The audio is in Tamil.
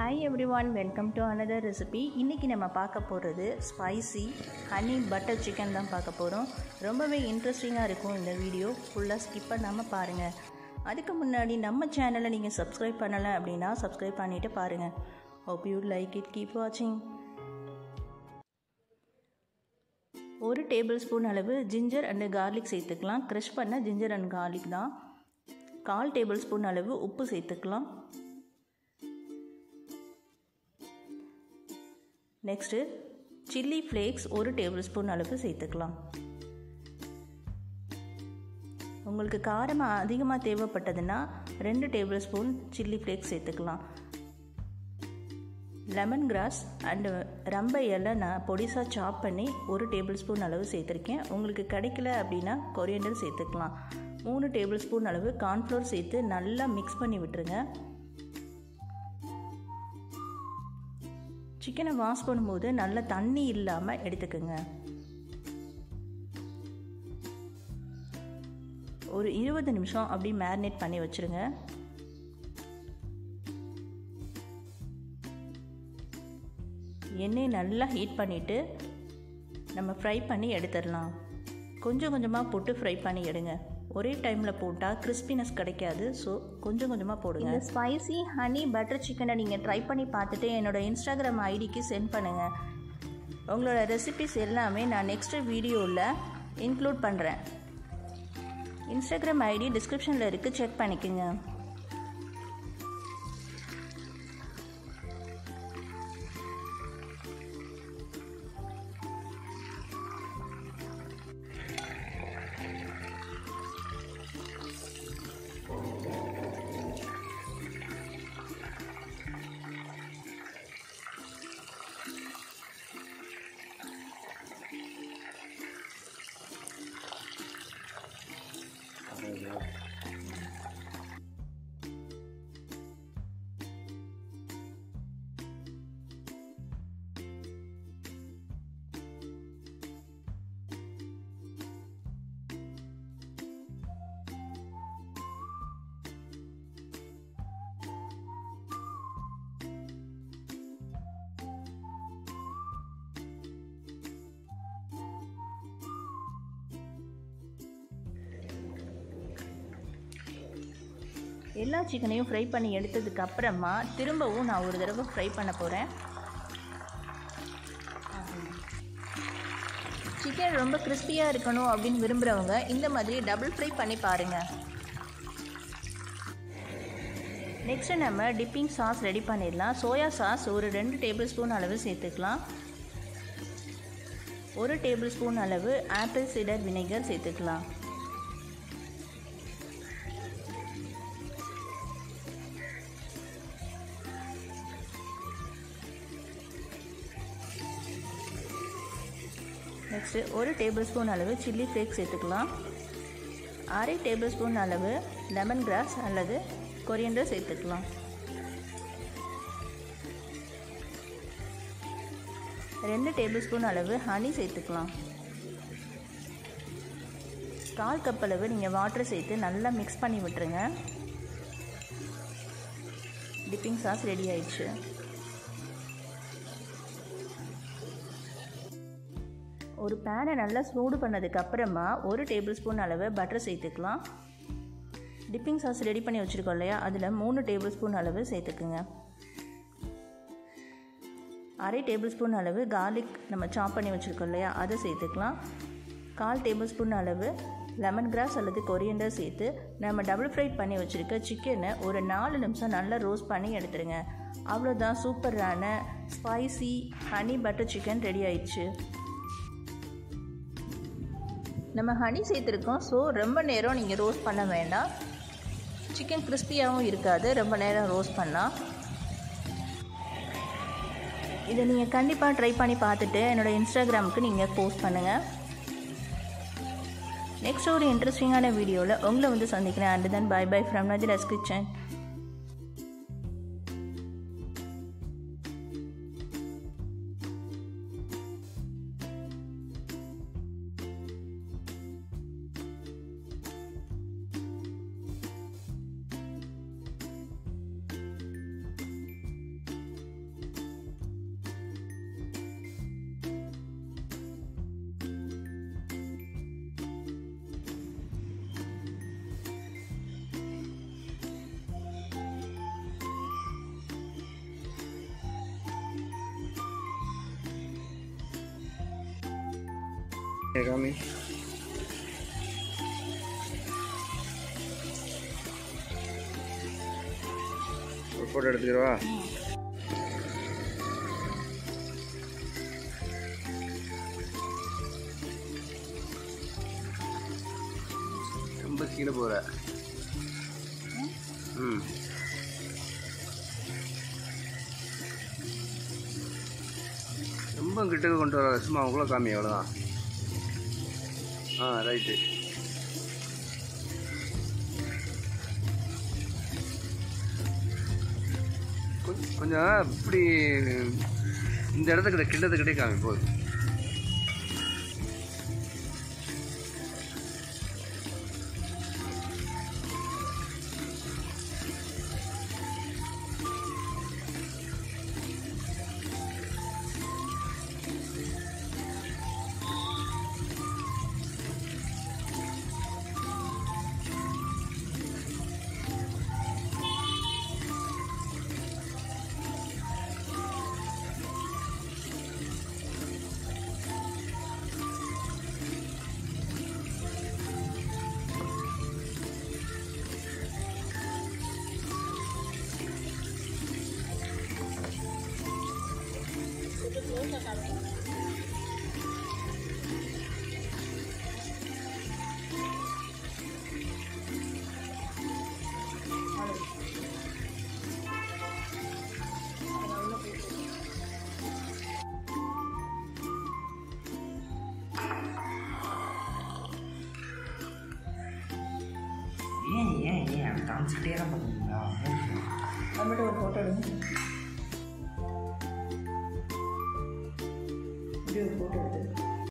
hi everyone welcome to another recipe இன்றைக்கி நம்ம பார்க்க போகிறது ஸ்பைசி ஹனி பட்டர் சிக்கன் தான் பார்க்க போகிறோம் ரொம்பவே இன்ட்ரெஸ்டிங்காக இருக்கும் இந்த வீடியோ ஃபுல்லாக ஸ்கிப் பண்ணாமல் பாருங்கள் அதுக்கு முன்னாடி நம்ம சேனலை நீங்கள் சப்ஸ்கிரைப் பண்ணலை அப்படின்னா சப்ஸ்கிரைப் பண்ணிவிட்டு பாருங்கள் hope you like it keep வாட்சிங் ஒரு டேபிள் ஸ்பூன் அளவு ஜிஞ்சர் அண்டு கார்லிக் சேர்த்துக்கலாம் க்ரஷ் பண்ண ஜிஞ்சர் அண்ட் கார்லிக் தான் கால் டேபிள் ஸ்பூன் அளவு உப்பு சேர்த்துக்கலாம் நெக்ஸ்ட்டு சில்லி ஃப்ளேக்ஸ் ஒரு டேபிள் ஸ்பூன் அளவு சேர்த்துக்கலாம் உங்களுக்கு காரமாக அதிகமாக தேவைப்பட்டதுன்னா ரெண்டு டேபிள் ஸ்பூன் சில்லி ஃப்ளேக்ஸ் சேர்த்துக்கலாம் லெமன் கிராஸ் அண்டு ரம்ப இலை நான் பொடிசாக சாப் பண்ணி ஒரு டேபிள் ஸ்பூன் அளவு சேர்த்துருக்கேன் உங்களுக்கு கிடைக்கல அப்படின்னா கொரியண்டர் சேர்த்துக்கலாம் மூணு டேபிள் ஸ்பூன் அளவு கார்ன்ஃப்ளோர் சேர்த்து நல்லா மிக்ஸ் பண்ணி விட்டுருங்க சிக்கனை வாஷ் பண்ணும்போது நல்ல தண்ணி இல்லாமல் எடுத்துக்கோங்க ஒரு இருபது நிமிஷம் அப்படி மேரினேட் பண்ணி வச்சுருங்க எண்ணெய் நல்லா ஹீட் பண்ணிவிட்டு நம்ம ஃப்ரை பண்ணி எடுத்துடலாம் கொஞ்சம் கொஞ்சமாக போட்டு ஃப்ரை பண்ணி எடுங்க ஒரே டைமில் போட்டால் கிறிஸ்பினஸ் கிடைக்காது ஸோ கொஞ்சம் கொஞ்சமாக போடுங்க இந்த ஸ்பைசி ஹனி பட்டர் சிக்கனை நீங்கள் ட்ரை பண்ணி பார்த்துட்டு என்னோடய இன்ஸ்டாகிராம் ஐடிக்கு சென்ட் பண்ணுங்கள் உங்களோட ரெசிபிஸ் எல்லாமே நான் நெக்ஸ்ட் வீடியோவில் இன்க்ளூட் பண்ணுறேன் இன்ஸ்டாகிராம் ஐடி டிஸ்கிரிப்ஷனில் இருக்குது செக் பண்ணிக்கோங்க எல்லா சிக்கனையும் ஃப்ரை பண்ணி எடுத்ததுக்கு அப்புறமா திரும்பவும் நான் ஒரு தடவை ஃப்ரை பண்ண போகிறேன் சிக்கன் ரொம்ப கிறிஸ்பியாக இருக்கணும் அப்படின்னு விரும்புகிறவங்க இந்த மாதிரி டபுள் ஃப்ரை பண்ணி பாருங்கள் நெக்ஸ்ட்டு நம்ம டிப்பிங் சாஸ் ரெடி பண்ணிடலாம் சோயா சாஸ் ஒரு ரெண்டு டேபிள் ஸ்பூன் அளவு சேர்த்துக்கலாம் ஒரு டேபிள் ஸ்பூன் அளவு ஆப்பிள் சிடர் விnegar சேர்த்துக்கலாம் நெக்ஸ்ட்டு ஒரு டேபிள் ஸ்பூன் அளவு சில்லி ஃப்ளேக்ஸ் சேர்த்துக்கலாம் அரை டேபிள் ஸ்பூன் அளவு லெமன் கிராஸ் அல்லது கொரியண்டர் சேர்த்துக்கலாம் ரெண்டு டேபிள் ஸ்பூன் அளவு ஹனி சேர்த்துக்கலாம் கால் கப் அளவு நீங்கள் வாட்டர் சேர்த்து நல்லா மிக்ஸ் பண்ணி விட்டுருங்க டிப்பிங் சாஸ் ரெடி ஆயிடுச்சு ஒரு பேனை நல்லா சூடு பண்ணதுக்கு அப்புறமா ஒரு டேபிள் ஸ்பூன் அளவு பட்டர் சேர்த்துக்கலாம் டிப்பிங் சாஸ் ரெடி பண்ணி வச்சுருக்கோம் இல்லையா அதில் மூணு டேபிள் ஸ்பூன் அளவு சேர்த்துக்குங்க அரை டேபிள் ஸ்பூன் அளவு கார்லிக் நம்ம சாப் பண்ணி வச்சுருக்கோம் இல்லையா அதை சேர்த்துக்கலாம் கால் டேபிள் ஸ்பூன் அளவு லெமன் கிராஸ் அல்லது கொரியண்டர் சேர்த்து நம்ம டபுள் ஃப்ரை பண்ணி வச்சுருக்க சிக்கனை ஒரு நாலு நிமிஷம் நல்லா ரோஸ்ட் பண்ணி எடுத்துருங்க அவ்வளோதான் சூப்பரான spicy honey butter chicken ready ஆயிடுச்சு நம்ம ஹனி சேர்த்துருக்கோம் ஸோ ரொம்ப நேரம் நீங்கள் ரோஸ்ட் பண்ண வேண்டாம் சிக்கன் கிறிஸ்பியாகவும் இருக்காது ரொம்ப நேரம் ரோஸ்ட் பண்ணால் இதை நீங்கள் கண்டிப்பாக ட்ரை பண்ணி பார்த்துட்டு என்னோடய இன்ஸ்டாகிராமுக்கு நீங்கள் போஸ்ட் பண்ணுங்கள் நெக்ஸ்ட் ஒரு இன்ட்ரெஸ்டிங்கான வீடியோவில் உங்களை வந்து சந்திக்கிறேன் and then bye bye from Nadhira's kitchen ஏ, காமி ஒரு ஃபோட்டோ எடுத்துக்கிறவா ரொம்ப கீழே போகிற ம் ரொம்ப கிட்டக்க கொண்டு வர சும்மா அவங்கள காமி அவ்வளோதான் ஆ ரைட்டு கொஞ்சம் இப்படி இந்த இடத்துக்கிட்ட கிட்டத்துக்கிட்டே காமி போதும் ஏன் ஏன் ஏன் காமிச்சிட்டே தான் பண்ணுறீங்களா நம்மகிட்ட ஒரு ஃபோட்டோ எடுங்க இப்படி ஒரு ஃபோட்டோ எடுத்து